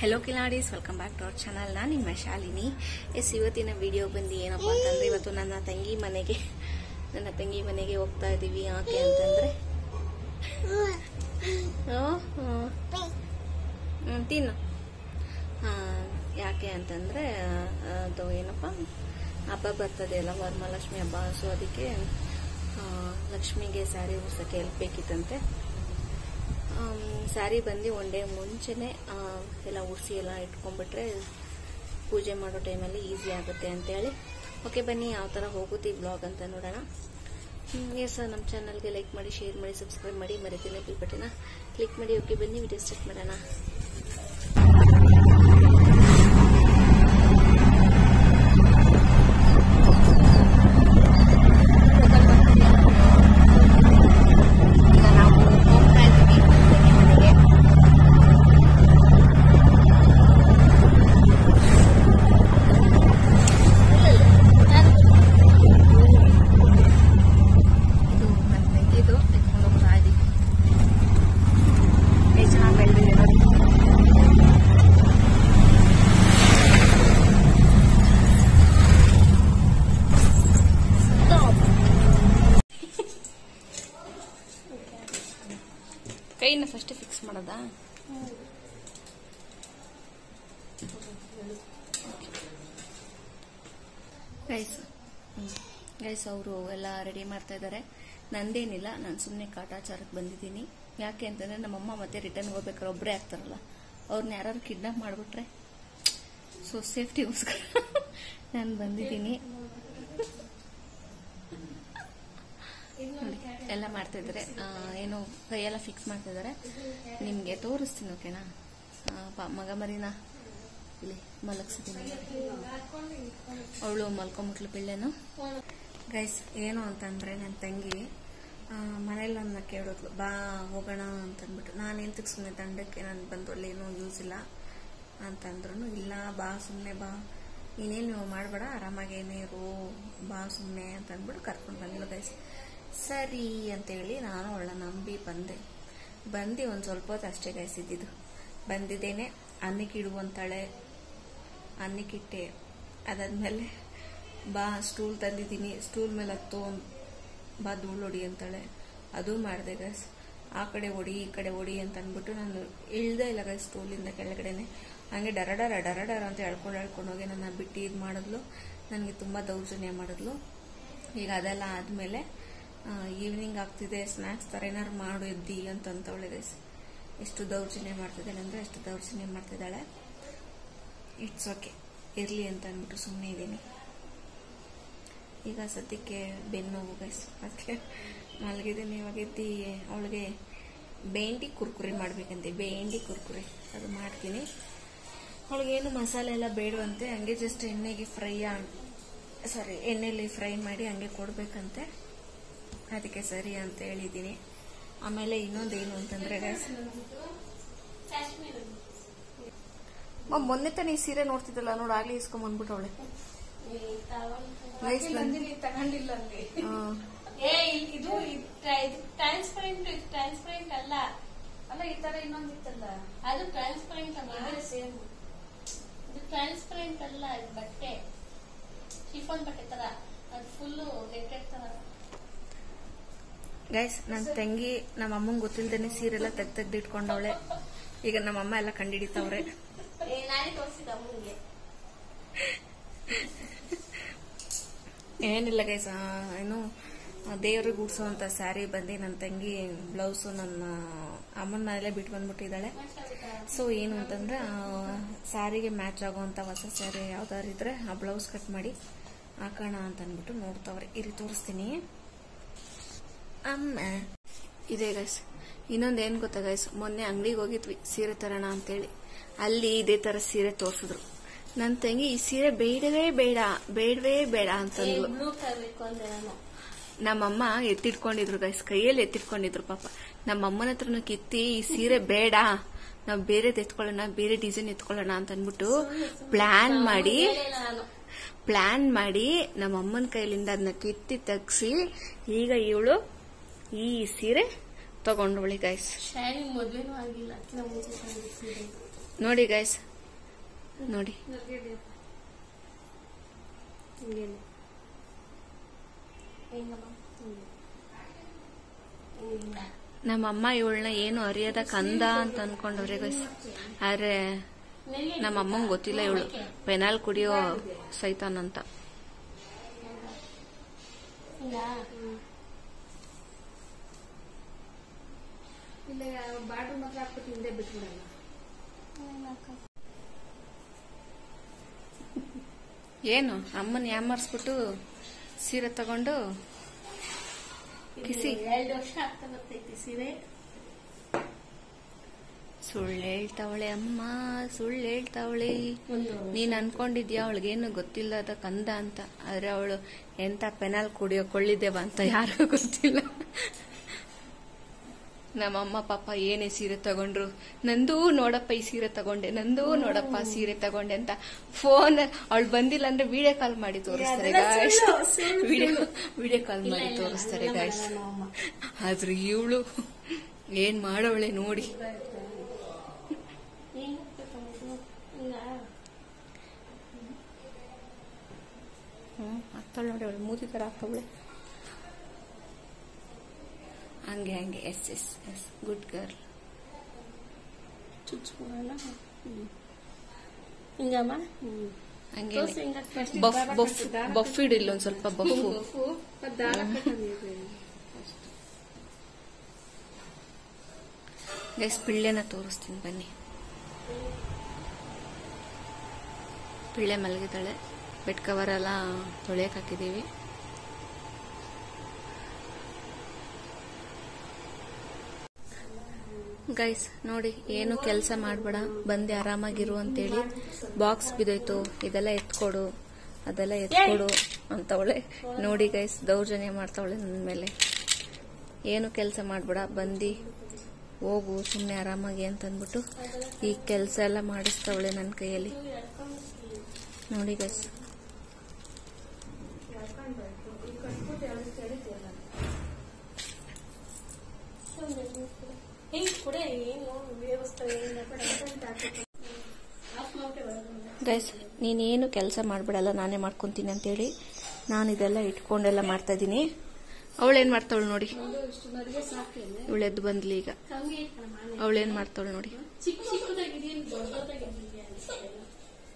Hello ಕಿಲಾಡೀಸ್ welcome back to our channel ನಾನು ನಿಮ್ಮ ಶಾಲಿನಿ ಎಸ್ ಇವತ್ತಿನ ವಿಡಿಯೋ ಬಂದು ಏನಪ್ಪ ಅಂತಂದ್ರೆ ಇವತ್ತು ನನ್ನ ತಂಗಿ ಮನೆಗೆ ನನ್ನ ತಂಗಿ ಮನೆಗೆ ಹೋಗ್ತಾ ಇದ್ದೀವಿ ಯಾಕೆ ಅಂತಂದ್ರೆ ಹ್ಮ್, ಹ್ಮ್. ಹ್ಮ್, ತಿನ್ನು ಆ, ಯಾಕೆ ಅಂತಂದ್ರೆ ಆ, ಅದು ಏನಪ್ಪ ಹಬ್ಬ ಬರ್ತದೆ ಅಲ್ಲ ವರಮಹಾಲಕ್ಷ್ಮಿ ಹಬ್ಬ ಸೊ ಅದಕ್ಕೆ ಆ, ಲಕ್ಷ್ಮಿಗೆ ಸ್ಯಾರಿ ಉಡ್ಸಕ್ಕೆ ಹೆಲ್ಪ್ ಬೇಕಿತ್ತಂತೆ ಸ್ಯಾರಿ ಬಂದು ಒನ್ ಡೇ ಮುಂಚೆನೆ ಆ, ಎಲ್ಲ ಉಡಿಸಿ ಎಲ್ಲ ಇಟ್ಕೊಂಡ್ಬಿಟ್ರೆ ಪೂಜೆ ಮಾಡೋ ಟೈಮಲ್ಲಿ ಈಸಿ ಆಗುತ್ತೆ ಅಂತೇಳಿ ಓಕೆ ಬನ್ನಿ ಯಾವ ಥರ ಹೋಗುತ್ತೆ ಈ ಬ್ಲಾಗ್ ಅಂತ ನೋಡೋಣ ಎಸ್ ನಮ್ಮ ಚಾನಲ್ಗೆ ಲೈಕ್ ಮಾಡಿ ಶೇರ್ ಮಾಡಿ ಸಬ್ಸ್ಕ್ರೈಬ್ ಮಾಡಿ ಮರಿತೀನಿ ಬಿಲ್ ಬಟನ್ನ ಕ್ಲಿಕ್ ಮಾಡಿ ಓಕೆ ಬನ್ನಿ ವಿಡಿಯೋ ಸ್ಟಾರ್ಟ್ ಮಾಡೋಣ ಈಗ ನಾವು ಹೋಗ್ತಾ ಇದ್ದೀವಿ ತಂಗಿ ಮನೆಗೆ ಇದು ನನ್ನ ತಂಗಿದು ಎತ್ಕೊಂಡು ಹೋಗ್ತಾ ಇದ್ದೀವಿ ಎಷ್ಟು ಚೆನ್ನಾಗಿ ಬೆಳೆದಿದೆ ನೋಡಿ ಕೈನ ಫಸ್ಟ್ ಫಿಕ್ಸ್ ಮಾಡೋದಾ ಗೈಸ್ ಗೈಸ್ ಅವರು ಎಲ್ಲ ರೆಡಿ ಮಾಡ್ತಾ ಇದ್ದಾರೆ ನಂದೇನಿಲ್ಲ ನಾನು ಸುಮ್ಮನೆ ಕಾಟಾಚಾರಕ್ಕೆ ಬಂದಿದ್ದೀನಿ ಯಾಕೆ ಅಂತಂದ್ರೆ ನಮ್ಮಮ್ಮ ಮತ್ತೆ ರಿಟರ್ನ್ ಹೋಗ್ಬೇಕಾದ್ರೆ ಒಬ್ಬರೇ ಆಗ್ತಾರಲ್ಲ ಅವ್ರನ್ನ ಯಾರು ಕಿಡ್ನಾಪ್ ಮಾಡಿಬಿಟ್ರೆ ಸೊ ಸೇಫ್ಟಿಗೋಸ್ಕರ ನಾನು ಬಂದಿದ್ದೀನಿ ನೋಡಿ, ಎಲ್ಲ ಮಾಡ್ತಾ ಇದ್ದಾರೆ ಆ, ಏನು ಕೈಯೆಲ್ಲ ಫಿಕ್ಸ್ ಮಾಡ್ತಾ ಇದ್ದಾರೆ ನಿಮಗೆ ತೋರಿಸ್ತೀನಿ ಓಕೆನಾ ಆ, ಪ- ಮಗ ಮರಿನ ಇಲ್ಲಿ ಮಲಗಿಸ್ತೀನಿ ಅವಳು ಮಲ್ಕೊಂಬಿಟ್ಲು ಪಿಳ್ಳೆನು ಗೈಸ್ ಏನು ಅಂತಂದ್ರೆ ನನ್ನ ತಂಗಿ ಆ, ಮನೇಲಿ ನನ್ನ ಕೇಳಿದ್ಲು ಬಾ ಹೋಗೋಣ ಅಂತಂದ್ಬಿಟ್ಟು ನಾನು ಎಂತಕ್ಕೆ ಸುಮ್ಮನೆ ದಂಡಕ್ಕೆ ನಾನು ಬಂದು ಅಲ್ಲಿ ಏನೂ ಯೂಸ್ ಇಲ್ಲ ಅಂತಂದ್ರು ಇಲ್ಲ ಬಾ ಸುಮ್ಮನೆ ಬಾ ನೀನೇನು ನೀವು ಮಾಡಬೇಡ ಆರಾಮಾಗಿ ಏನೇ ಇರು ಬಾ ಸುಮ್ಮನೆ ಅಂತಂದ್ಬಿಟ್ಟು ಕರ್ಕೊಂಡು ಬಂದ್ಲು ಗೈಸ್ ಸರಿ ಅಂತೇಳಿ ನಾನು ಅವಳ ನಂಬಿ ಬಂದೆ ಬಂದು ಒಂದು ಸ್ವಲ್ಪ ಹೊತ್ತು ಅಷ್ಟೇ ಗೈಸ್ ಇದ್ದಿದ್ದು ಬಂದಿದ್ದೇನೆ ಅನ್ನಕ್ಕೆ ಇಡುವಂತಾಳೆ ಅನ್ನಕ್ಕಿಟ್ಟೆ ಅದಾದ್ಮೇಲೆ ಬಾ ಸ್ಟೂಲ್ ತಂದಿದ್ದೀನಿ ಸ್ಟೂಲ್ ಮೇಲೆ ಹತ್ತು ಬಾ ಧೂಳು ಹೊಡಿ ಅಂತಾಳೆ ಅದು ಮಾಡಿದೆ ಗೈಸ್ ಆ ಕಡೆ ಹೊಡಿ ಈ ಕಡೆ ಹೊಡಿ ಅಂತ ಅಂದ್ಬಿಟ್ಟು ನಾನು ಇಳ್ದೇ ಇಲ್ಲ ಗೈಸ್ ಸ್ಟೂಲಿಂದ ಕೆಳಗಡೆನೆ ಹಂಗೆ ಡರಡರ ಡರಡರ ಅಂತ ಎಳ್ಕೊಂಡು ಎಳ್ಕೊಂಡು ಹೋಗಿ ನನ್ನ ಬಿಟ್ಟು ಇದು ಮಾಡಿದ್ಲು ನನಗೆ ತುಂಬ ದೌರ್ಜನ್ಯ ಮಾಡಿದ್ಲು ಈಗ ಅದೆಲ್ಲ ಆದಮೇಲೆ ಈವ್ನಿಂಗ್ ಆಗ್ತಿದೆ ಸ್ನ್ಯಾಕ್ಸ್ ಥರ ಏನಾದ್ರು ಮಾಡು ಎದ್ದಿ ಅಂತ ಅಂತವಳೆ ಗೈಸ್ ಎಷ್ಟು ದೌರ್ಜನ್ಯ ಮಾಡ್ತಿದ್ದಾಳೆ ಅಂದರೆ ಎಷ್ಟು ದೌರ್ಜನ್ಯ ಮಾಡ್ತಿದ್ದಾಳೆ ಇಟ್ಸ್ ಓಕೆ ಇರಲಿ ಅಂತ ಅಂದ್ಬಿಟ್ಟು ಸುಮ್ಮನೆ ಇದ್ದೀನಿ ಈಗ ಸದ್ಯಕ್ಕೆ ಬೆನ್ನೋವು ಗೈಸ್ ಅದಕ್ಕೆ ಮಲಗಿದ್ದೀನಿ ಇವಾಗ ಎದ್ದಿ ಅವಳಿಗೆ ಬೇಂಡಿ ಕುರ್ಕುರಿ ಮಾಡ್ಬೇಕಂತೆ ಬೇಂಡಿ ಕುರ್ಕುರಿ ಅದು ಮಾಡ್ತೀನಿ ಅವಳಿಗೇನು ಮಸಾಲೆ ಎಲ್ಲ ಬೇಡವಂತೆ ಹಂಗೆ ಜಸ್ಟ್ ಎಣ್ಣೆಗೆ ಫ್ರೈ ಸಾರಿ ಎಣ್ಣೆಲಿ ಫ್ರೈ ಮಾಡಿ ಹಂಗೆ ಕೊಡ್ಬೇಕಂತೆ ಅದಕ್ಕೆ ಸರಿ ಅಂತ ಹೇಳಿದ್ದೀನಿ ಆಮೇಲೆ ಇನ್ನೊಂದೇನು ಅಂತಂದ್ರೆ ಗೈಸ್ ಮೊನ್ನೆ ತಾನೇ ಈ ಸೀರೆ ನೋಡ್ತಿದ್ದಲ್ಲ ನೋಡು ಆಗ್ಲೇ ಇಸ್ಕೊಂಡ್ ಬಂದ್ಬಿಟ್ಟವಳೆ ನೈಸ್ ತಗೊಂಡಿಲ್ಲ ಅಲ್ಲಿ ಏ ಇಲ್- ಇದು ಟ್ರಾನ್ಸ್ಪರೆಂಟ್ ಟ್ರಾನ್ಸ್ಪರೆಂಟ್ ಅಲ್ಲ ಅಲ್ಲ ಈ ತರ ಇನ್ನೊಂದಿತ್ತಲ್ಲ ಅದು ಟ್ರಾನ್ಸ್ಪರೆಂಟ್ ಅಲ್ಲ ಸೇಮ್ ಇದು ಟ್ರಾನ್ಸ್ಪರೆಂಟ್ ಅಲ್ಲ ಇದು ಬಟ್ಟೆ ಶಿಫಾನ್ ಬಟ್ಟೆ ತರ ಅದು ಫುಲ್ಲು ನೆಟ್ಟೆಡ್ ತರ ಗೈಸ್ ನನ್ನ ತಂಗಿ ನಮ್ಮ ಅಮ್ಮಂಗ್ ಗೊತ್ತಿಲ್ದೇನೆ ಸೀರೆಲ್ಲ ತೆಗ್ ತೆಗ್ದು ಇಟ್ಕೊಂಡವಳೆ ಈಗ ನಮ್ಮಮ್ಮ ಎಲ್ಲ ಕಂಡಿಡಿತಾವ್ರೆ ಏ ನಾನೇ ತೋರಿಸಿದ ಅಮ್ಮನಿಗೆ ಏನಿಲ್ಲ ಗೈಸ್ ಏನು ದೇವ್ರಿಗೆ ಉಡ್ಸೋಂತ ಸ್ಯಾರಿ ಬಂದು ನನ್ನ ತಂಗಿ ಬ್ಲೌಸು ನನ್ನ ಅಮ್ಮನ ಮನೇಲೆ ಬಿಟ್ಟು ಬಂದ್ಬಿಟ್ಟಿದ್ದಾಳೆ ಸೊ ಏನು ಅಂತಂದ್ರೆ ಆ, ಸ್ಯಾರಿಗೆ ಮ್ಯಾಚ್ ಆಗುವಂತ ಹೊಸ ಸ್ಯಾರಿ ಯಾವ್ದಾದ್ರು ಇದ್ರೆ ಆ ಬ್ಲೌಸ್ ಕಟ್ ಮಾಡಿ ಹಾಕೋಣ ಅಂತ ಅಂದ್ಬಿಟ್ಟು ನೋಡ್ತಾವ್ರೆ ಇಲ್ಲಿ ತೋರಿಸ್ತೀನಿ ಅಮ್ಮ ಇದೆ ಗೈಸ್ ಇನ್ನೊಂದು ಏನ್ ಗೊತ್ತಾ ಗೈಸ್ ಮೊನ್ನೆ ಅಂಗಡಿಗೆ ಹೋಗಿದ್ವಿ ಸೀರೆ ತರೋಣ ಅಂತೇಳಿ ಅಲ್ಲಿ ಇದೇ ತರ ಸೀರೆ ತೋರಿಸಿದ್ರು ನನ್ನ ತಂಗಿ ಈ ಸೀರೆ ಬೇಡವೇ ಬೇಡ ಬೇಡವೇ ಬೇಡ ಅಂತಂದ್ಲು ಬ್ಲೂ ತರಬೇಕು ಅಂದೆ ನಾನು ನಮ್ಮಮ್ಮ ಎತ್ತಿಟ್ಕೊಂಡಿದ್ರು ಗೈಸ್ ಕೈಯಲ್ಲಿ ಎತ್ತಿಟ್ಕೊಂಡಿದ್ರು ಪಾಪ ನಮ್ಮಮ್ಮನ ಹತ್ರನು ಕಿತ್ತಿ ಈ ಸೀರೆ ಬೇಡ ನಾವು ಬೇರೆದ್ ಎತ್ಕೊಳ್ಳೋಣ ಬೇರೆ ಡಿಸೈನ್ ಎತ್ಕೊಳ್ಳೋಣ ಅಂತ ಅಂದ್ಬಿಟ್ಟು ಪ್ಲಾನ್ ಮಾಡಿ ಹೇಳಿಲ್ಲ ನಾನು ಪ್ಲಾನ್ ಮಾಡಿ ನಮ್ಮ ಅಮ್ಮನ ಕೈಲಿಂದ ಅದನ್ನ ಕಿತ್ತಿ ತೆಗ್ಸಿ ಈಗ ಇವಳು ಈ ಸೀರೆ ತಗೊಂಡವಳಿ ಗೈಸ್ ಶಾಲಿಗ್ ಮದ್ವೆನೂ ಆಗಿಲ್ಲ ಅದಕ್ಕಿಂತ ಮುಂಚೆ ತಂದಿದ್ದು ಸೀರೆ. ನೋಡಿ ಗೈಸ್ ನೋಡಿ ನಮ್ಮಮ್ಮ ಇವಳನ್ನ ಏನು ಅರಿಯದ ಕಂದ ಅಂತ ಅನ್ಕೊಂಡವ್ರೆ guys. ಆದ್ರೆ ನಮ್ಮ ಅಮ್ಮಂಗ್ ಗೊತ್ತಿಲ್ಲ ಇವಳು ಪೆನಾಲ್ ಕುಡಿಯೋ ಸೈತಾನ್ ಅಂತ ಇಲ್ಲ ಬಾರ್ಡರ್ ಮಾತ್ರ ಹಾಕ್ಬಿಟ್ಟು ಹಿಂದೆ ಬಿಟ್ಬಿಡಲ್ಲ ಏನು ಅಮ್ಮನ್ ಯಾಮರ್ಸ್ಬಿಟ್ಟು ಸೀರೆ ತಗೊಂಡು ಕಿಸಿ ಎರಡು ವರ್ಷ ಆಗ್ತಾ ಬರ್ತೈತಿ ಸೀರೆ ಸುಳ್ಳು ಹೇಳ್ತಾವಳೆ ಅಮ್ಮ ಸುಳ್ಳು ಹೇಳ್ತಾವಳೆ ಒಂದು ನೀನ್ ಅನ್ಕೊಂಡಿದ್ಯಾ ಅವಳಿಗೇನು ಗೊತ್ತಿಲ್ಲದ ಕಂದ ಅಂತ ಆದ್ರೆ ಅವಳು ಎಂತ ಪೆನಾಲ್ ಕುಡಿಯೋ ಕೊಳ್ಳಿದ್ದೇವ ಅಂತ ಯಾರಿಗೂ ಗೊತ್ತಿಲ್ಲ ನಮ್ಮಮ್ಮ ಪಾಪ ಏನೇ ಸೀರೆ ತಗೊಂಡ್ರು ನಂದೂ ನೋಡಪ್ಪ ಈ ಸೀರೆ ತಗೊಂಡೆ ನಂದೂ ನೋಡಪ್ಪ ಸೀರೆ ತಗೊಂಡೆ ಅಂತ ಫೋನ್ ಅವಳು ಬಂದಿಲ್ಲ ಅಂದ್ರೆ ವಿಡಿಯೋ ಕಾಲ್ ಮಾಡಿ ತೋರಿಸ್ತಾರೆ ಗಾಯ್ಸ್ ವಿಡಿಯೋ ವಿಡಿಯೋ ಕಾಲ್ ಮಾಡಿ ತೋರಿಸ್ತಾರೆ ಗಾಯ್ಸ್ ಆದ್ರೆ ಇವಳು ಏನ್ ಮಾಡವಳೆ ನೋಡಿ ಏನ್ ಹಾಕ್ಬೇಕು ಹಿಂಗ ಹ್ಮ್ ಆಗ್ತಾಳೆ ನೋಡಿ ಅವಳು ಮೂತಿ ತರ ಆಗ್ತಾವಳೆ ಹಂಗೆ ಹಂಗೆ yes yes yes good girl ಚುಚ್ಕೊಳ್ಳೋಣ ಹಿಂಗಮ್ಮ ಹಂಗೆ ತೋರ್ಸು ಹಿಂಗ ಬಫ್ ಬಫ್ ಬಫ್ ಇಡಿಲ್ಲ ಒಂದ್ ಸ್ವಲ್ಪ ಬಫು ದಾರ ಕಟ್ಟಂಗಿದೆ ಗೈಸ್ ಪಿಳ್ಳೆನ ತೋರಿಸ್ತೀನಿ ಬನ್ನಿ ಪಿಳ್ಳೆ ಮಲಗಿದ್ದಾಳೆ ಬೆಡ್ ಕವರ್ ಎಲ್ಲ ತೊಳೆಯಕ್ ಹಾಕಿದೀವಿ ಗೈಸ್ ನೋಡಿ ಏನು ಕೆಲಸ ಮಾಡಬೇಡ ಬಂದೆ ಆರಾಮಾಗಿರು ಅಂತೇಳಿ ಬಾಕ್ಸ್ ಬಿದ್ದೋಯ್ತು ಇದೆಲ್ಲ ಎತ್ಕೊಡು ಅದೆಲ್ಲ ಎತ್ಕೊಡು ಅಂತವಳೆ ನೋಡಿ ಗೈಸ್ ದೌರ್ಜನ್ಯ ಮಾಡ್ತಾವಳೆ ನನ್ನ ಮೇಲೆ ಏನು ಕೆಲಸ ಮಾಡಬೇಡ ಬಂದು ಹೋಗು ಸುಮ್ಮನೆ ಆರಾಮಾಗಿ ಅಂತಂದ್ಬಿಟ್ಟು ಈ ಕೆಲಸ ಎಲ್ಲ ಮಾಡಿಸ್ತಾವಳೆ ನನ್ನ ಕೈಯಲ್ಲಿ ನೋಡಿ ಗೈಸ್ ಹಿಂಗ್ ಕೂಡ ಏನು ವ್ಯವಸ್ಥೆ ಆಫ್ ಮಾಡ್ಬಿಟ್ಟೆ ಬರೋದು ಗೈಸ್ ನೀನೇನು ಕೆಲಸ ಮಾಡಬೇಡಲ್ಲ ನಾನೇ ಮಾಡ್ಕೊಂತೀನಿ ಅಂತೇಳಿ ನಾನು ಇದೆಲ್ಲ ಇಟ್ಕೊಂಡೆಲ್ಲ ಮಾಡ್ತಾ ಇದ್ದೀನಿ ಅವಳೇನ್ ಮಾಡ್ತಾವಳು ನೋಡಿ ಇಷ್ಟು ಮರಿಗೆ ಸಾಕೇನೆ ಇವಳು ಎದ್ದು ಬಂದ್ಲಿ ಈಗ ಹಂಗೆ ಇಟ್ಕೊಳ್ಳ ಮಾನೆ. ಅವಳೇನ್ ಮಾಡ್ತಾವಳು ನೋಡಿ ಚಿಕ್ಕ ಚಿಕ್ಕದಾಗಿದೆಯೇನು ದೊಡ್ಡದಾಗಿದೆಯಾ ಅನ್ಸುತ್ತೆ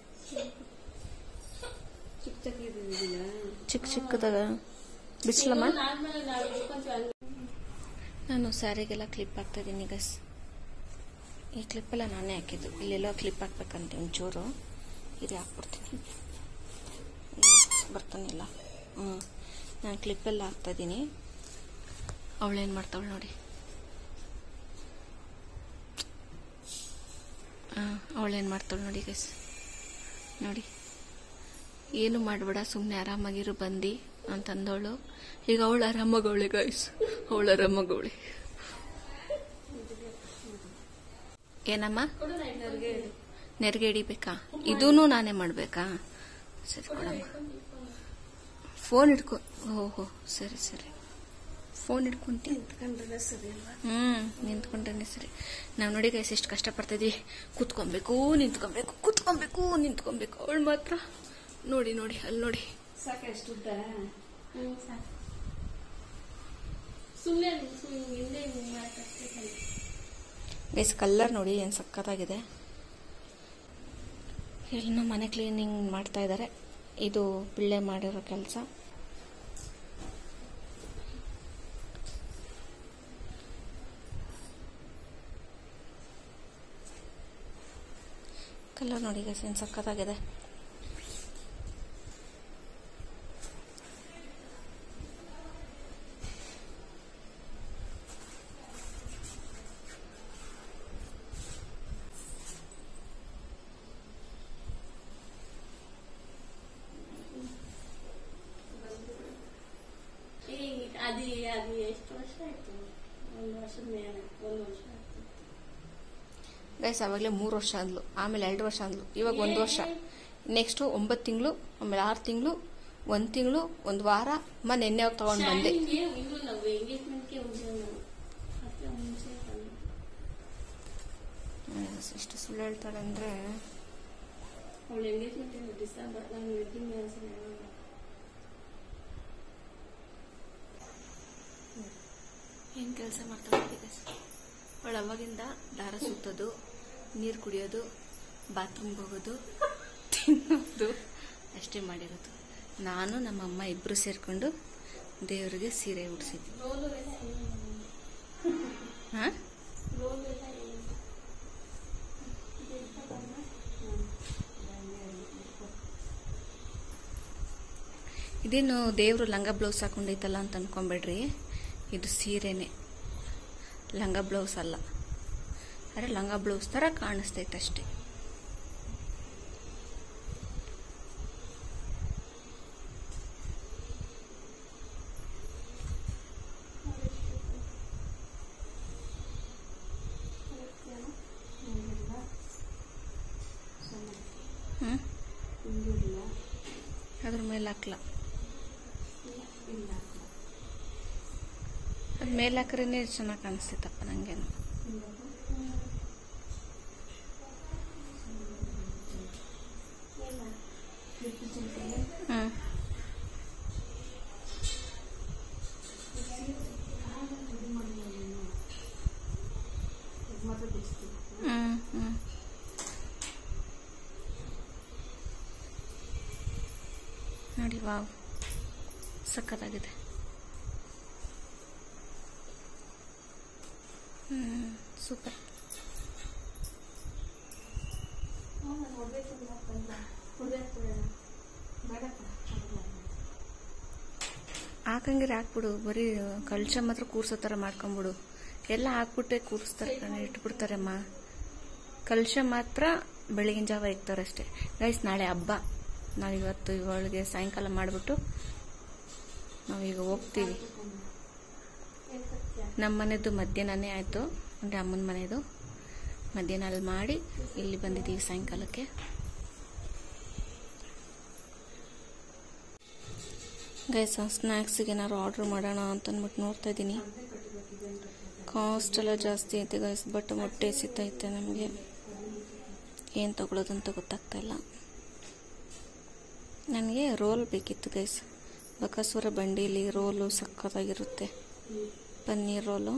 ಚಿಕ್ಕ ಚಿಕ್ಕ ಇದ್ದಿದ್ದಿಲ್ಲ ಚಿಕ್ಕ ಚಿಕ್ಕದಾಗ ಬಿಸ್ಲಮ್ಮ ನಾರ್ಮಲ್ ನಾವು ಇಟ್ಕೊಂತೀವಿ ಹಂಗೆ ನಾನು ಸ್ಯಾರಿಗೆಲ್ಲ ಕ್ಲಿಪ್ ಹಾಕ್ತಾ ಇದ್ದೀನಿ ಗಸ್ ಈ ಕ್ಲಿಪ್ಪೆಲ್ಲ ನಾನೇ ಹಾಕಿದ್ದು ಇಲ್ಲೆಲ್ಲೋ ಕ್ಲಿಪ್ ಹಾಕ್ಬೇಕಂತೆ ಒಂಚೂರು ಇದು ಹಾಕ್ಬಿಡ್ತೀನಿ ಬರ್ತಾನಿಲ್ಲ ಹ್ಞೂ ನಾನು ಕ್ಲಿಪ್ಪೆಲ್ಲ ಹಾಕ್ತಾ ಇದ್ದೀನಿ ಅವಳೇನು ಮಾಡ್ತಾವಳು ನೋಡಿ ಹಾಂ ಅವಳೇನು ಮಾಡ್ತಾವಳು ನೋಡಿ ಗಸ್ ನೋಡಿ ಏನು ಮಾಡಬೇಡ ಸುಮ್ಮನೆ ಆರಾಮಾಗಿರು ಬಂದು ಅಂತಂದವಳು ಈಗ ಅವಳು ಆರಾಮಾಗವಳೆ ಗಾಯ್ಸ್ ಅವಳು ಆರಾಮಾಗವಳೆ ಏನಮ್ಮ ನೆರಿಗೆ ಹಿಡಿಬೇಕಾ ಇದೂನು ನಾನೇ ಮಾಡ್ಬೇಕಾ ಸರಿ ಕೊಡಮ್ಮ ಫೋನ್ ಹಿಡ್ಕೊ ಓಹೋ ಸರಿ ಸರಿ ಫೋನ್ ಹಿಡ್ಕೊಂತೀನಿ ಕಂಡ್ರೆ ಸರಿ ಅಲ್ವಾ ಹ್ಮ್ ನಿಂತ್ಕೊಂಡ್ರೆ ಸರಿ ನಾವು ನೋಡಿ ಗೈಸ್ ಎಷ್ಟು ಕಷ್ಟಪಡ್ತಿದ್ವಿ ಕೂತ್ಕೊಬೇಕು ನಿಂತ್ಕೊಬೇಕು ಕೂತ್ಕೊಬೇಕು ನಿಂತ್ಕೊಬೇಕು ಅವಳು ಮಾತ್ರ ನೋಡಿ ನೋಡಿ ಅಲ್ಲಿ ನೋಡಿ ಸಾಕ ಎಷ್ಟು ಉದ್ದ ಹ್ಮ್ ಸಾಕು ಸುಮ್ಮನೆ ಹಿಂದೆ ಹಿಂಗೆ ಮಾಡಕ್ಕಷ್ಟೇ ಗೈಸ್ ಕಲ್ಲರ್ ನೋಡಿ ಏನು ಸಖತ್ತಾಗಿದೆ ಎಲ್ಲ ಮನೆ ಕ್ಲೀನಿಂಗ್ ಮಾಡ್ತಾ ಇದ್ದಾರೆ ಇದು ಪಿಳ್ಳೆ ಮಾಡಿರೋ ಕೆಲಸ ಕಲರ್ ನೋಡಿ ಗೈಸ್ ಏನು ಸಖತ್ತಾಗಿದೆ ಈಗ ಅದು ಅದು ಎಷ್ಟು ವರ್ಷ ಆಯ್ತು ಒಂದು ವರ್ಷದ ಮೇಲೆ ಒಂದು ವರ್ಷ ಆಯ್ತು ಗೈಸ್ ಅವಾಗಲೇ ಮೂರು ವರ್ಷ ಅಂದ್ಲು ಆಮೇಲೆ ಎರಡು ವರ್ಷ ಅಂದ್ಲು ಇವಾಗ ಒಂದು ವರ್ಷ ನೆಕ್ಸ್ಟು ಒಂಬತ್ತು ತಿಂಗಳು ಆಮೇಲೆ ಆರು ತಿಂಗಳು ಒಂದು ತಿಂಗಳು ಒಂದು ವಾರ ಅಮ್ಮ ನೆನ್ನೆ ಹೋಗಿ ತಗೊಂಡು ಬಂದೆ ಶಾಲಿಗೆ ಇನ್ನು ನಾವು ಎಂಗೇಜ್ಮೆಂಟ್ಗೆ ಹೋಗಿದ್ದೇವೆ ನಾವು ಮತ್ತೆ ಒಂದು ಮುಂಚೆ ಬಂದು ಎಷ್ಟು ಸುಳ್ಳು ಹೇಳ್ತಾಳೆ ಅಂದರೆ ಅವಳು ಎಂಗೇಜ್ಮೆಂಟ್ ಡಿಸೆಂಬರ್ ನಾನು ವೆಡ್ಡಿಂಗ್ ಆನ್ಸರ್ ಏನು ಕೆಲಸ ಮಾಡ್ತಾ ಅವಳು ಅವಾಗಿಂದ ದಾರ ಸುತ್ತೋದು ನೀರು ಕುಡಿಯೋದು ಬಾತ್ರೂಮ್ಗೆ ಹೋಗೋದು ತಿನ್ನೋದು ಅಷ್ಟೇ ಮಾಡಿರೋದು ನಾನು ನಮ್ಮ ಅಮ್ಮ ಇಬ್ಬರು ಸೇರಿಕೊಂಡು ದೇವರಿಗೆ ಸೀರೆ ಉಡಿಸಿದ್ವಿ ರೋಲು ಎಲ್ಲ ಏನು ಹಾಂ ರೋಲು ಎಲ್ಲ ಏನು ಇದೇನು ದೇವರು ಲಂಗ ಬ್ಲೌಸ್ ಹಾಕೊಂಡೈತಲ್ಲ ಅಂತ ಅನ್ಕೊಂಬೇಡ್ರಿ ಇದು ಸೀರೆನೆ ಲಂಗ ಬ್ಲೌಸ್ ಅಲ್ಲ ಅರೆ ಲಂಗ ಬ್ಲೌಸ್ ಥರ ಕಾಣಿಸ್ತೈತೆ ಅಷ್ಟೇ ಹ್ಞೂ ಅದ್ರ ಮೇಲೆ ಹಾಕ್ಲ ಅದ್ ಮೇಲೆ ಹಾಕ್ರೇನೆ ಚೆನ್ನಾಗಿ ಕಾಣಿಸ್ತೈತಪ್ಪ ನಂಗೇನು ಹ್ಞೂ ಹ್ಞೂ ಹ್ಞೂ ನೋಡಿ ವಾವ್ ಸಖತ್ತಾಗಿದೆ ಹ್ಞೂ ಸೂಪರ್ ಹಾಕಂಗಿರ ಹಾಕ್ಬಿಡು ಬರೀ ಕಳ್ಚ ಮಾತ್ರ ಕೂರ್ಸೋ ಥರ ಮಾಡ್ಕೊಂಬಿಡು ಎಲ್ಲ ಹಾಕ್ಬಿಟ್ಟೆ ಕೂರಿಸ್ತಾರೆ ಕಣೆ ಇಟ್ಬಿಡ್ತಾರಮ್ಮ ಕಲ್ಶ ಮಾತ್ರ ಬೆಳಗಿನ ಜಾವ ಇಕ್ತಾರೆ ಅಷ್ಟೇ ಗೈಸ್ ನಾಳೆ ಹಬ್ಬ ನಾವಿವತ್ತು ಇವಳಿಗೆ ಸಾಯಂಕಾಲ ಮಾಡಿಬಿಟ್ಟು ನಾವೀಗ ಹೋಗ್ತೀವಿ ನಮ್ಮ ಮನೆದು ಮಧ್ಯಾಹ್ನನೇ ಆಯಿತು ಅಂದರೆ ಅಮ್ಮನ ಮನೆದು ಮಧ್ಯಾಹ್ನ ಅಲ್ಲಿ ಮಾಡಿ ಇಲ್ಲಿ ಬಂದಿದ್ದೀವಿ ಸಾಯಂಕಾಲಕ್ಕೆ ಗೈಸ್ ಸ್ನ್ಯಾಕ್ಸಿಗೆ ಏನಾದ್ರು ಆರ್ಡ್ರ್ ಮಾಡೋಣ ಅಂತ ಅಂದ್ಬಿಟ್ಟು ನೋಡ್ತಾ ಇದ್ದೀನಿ ಕಾಸ್ಟ್ ಎಲ್ಲ ಜಾಸ್ತಿ ಐತೆ ಗೈಸ್ ಬಟ್ ಮೊಟ್ಟೆ ಸಿಗ್ತೈತೆ ನಮಗೆ ಏನು ತಗೊಳ್ಳೋದಂತ ಗೊತ್ತಾಗ್ತಾ ಇಲ್ಲ ನನಗೆ ರೋಲ್ ಬೇಕಿತ್ತು ಗೈಸ್ ಬಕಾಸುರ ಬಂಡೀಲಿ ರೋಲು ಸಖತ್ತಾಗಿರುತ್ತೆ ಪನ್ನೀರ್ ರೋಲು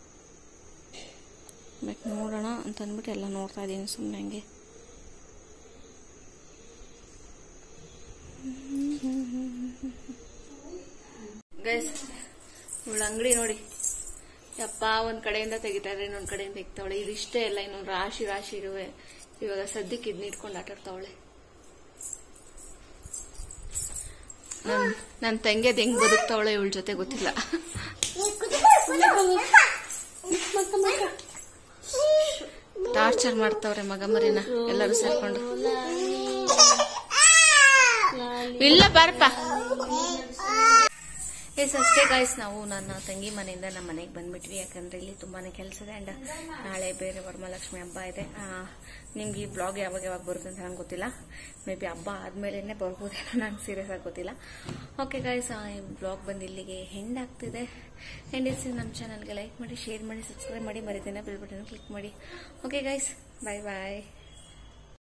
ಬಟ್ ನೋಡೋಣ ಅಂತ ಅಂದ್ಬಿಟ್ಟು ಎಲ್ಲ ನೋಡ್ತಾ ಇದ್ದೀನಿ ಸುಮ್ಮನೆ ಹಂಗೆ ಗೈಸ್ ಇವಳ ಅಂಗಡಿ ನೋಡಿ ಯಪ್ಪ ಒಂದ್ ಕಡೆಯಿಂದ ತೆಗಿತಾರೆ ಇನ್ನೊಂದ್ ಕಡೆಯಿಂದ ತೆಗಿತಾವಳೆ ಇದಿಷ್ಟೇ ಇಲ್ಲ ಇನ್ನೊಂದು ರಾಶಿ ರಾಶಿ ಇರುವೆ ಇವಾಗ ಸದ್ಯಕ್ಕೆ ಇದನ್ನ ಇಟ್ಕೊಂಡು ಆಟಾಡ್ತಾವಳೆ ನನ್ ನನ್ನ ತಂಗಿ ಅದ್ ಹೆಂಗ್ ಬದುಕ್ತಾವಳೆ ಇವಳ ಜೊತೆ ಗೊತ್ತಿಲ್ಲ ಟಾರ್ಚರ್ ಮಾಡ್ತಾವ್ರೆ ಮಗ ಮರಿನ ಎಲ್ಲರೂ ಸೇರ್ಕೊಂಡು ಇಲ್ಲ ಬಾರಪ್ಪ ಎಸ್ ಅಷ್ಟೇ ಗಾಯ್ಸ್ ನಾವು ನನ್ನ ತಂಗಿ ಮನೆಯಿಂದ ನಮ್ಮ ಮನೆಗೆ ಬಂದ್ಬಿಟ್ವಿ ಯಾಕಂದ್ರೆ ಇಲ್ಲಿ ತುಂಬಾನೇ ಕೆಲಸ ಇದೆ ಅಂಡ್ ನಾಳೆ ಬೇರೆ ವರಮಹಾಲಕ್ಷ್ಮಿ ಹಬ್ಬ ಇದೆ ಆ, ನಿಮ್ಗೆ ಈ ಬ್ಲಾಗ್ ಯಾವಾಗ ಯಾವಾಗ ಬರುತ್ತೆ ಅಂತ ನಂಗೆ ಗೊತ್ತಿಲ್ಲ ಮೇ ಬಿ ಹಬ್ಬ ಆದ್ಮೇಲೆ ಬರ್ಬೋದೇನೋ ನಂಗೆ ಸೀರಿಯಸ್ ಆಗಿ ಗೊತ್ತಿಲ್ಲ ಓಕೆ ಗಾಯ್ಸ್ ಈ ಬ್ಲಾಗ್ ಬಂದು ಇಲ್ಲಿಗೆ ಹೆಂಡ್ ಆಗ್ತಿದೆ ಹೆಂಡ್ ಇರ್ಸಿ ನಮ್ಮ ಚಾನಲ್ಗೆ ಲೈಕ್ ಮಾಡಿ ಶೇರ್ ಮಾಡಿ ಸಬ್ಸ್ಕ್ರೈಬ್ ಮಾಡಿ ಮರಿದೇನೆ ಬೆಲ್ ಬಟನ್ ಕ್ಲಿಕ್ ಮಾಡಿ ಓಕೆ ಗಾಯ್ಸ್ ಬಾಯ್ ಬಾಯ್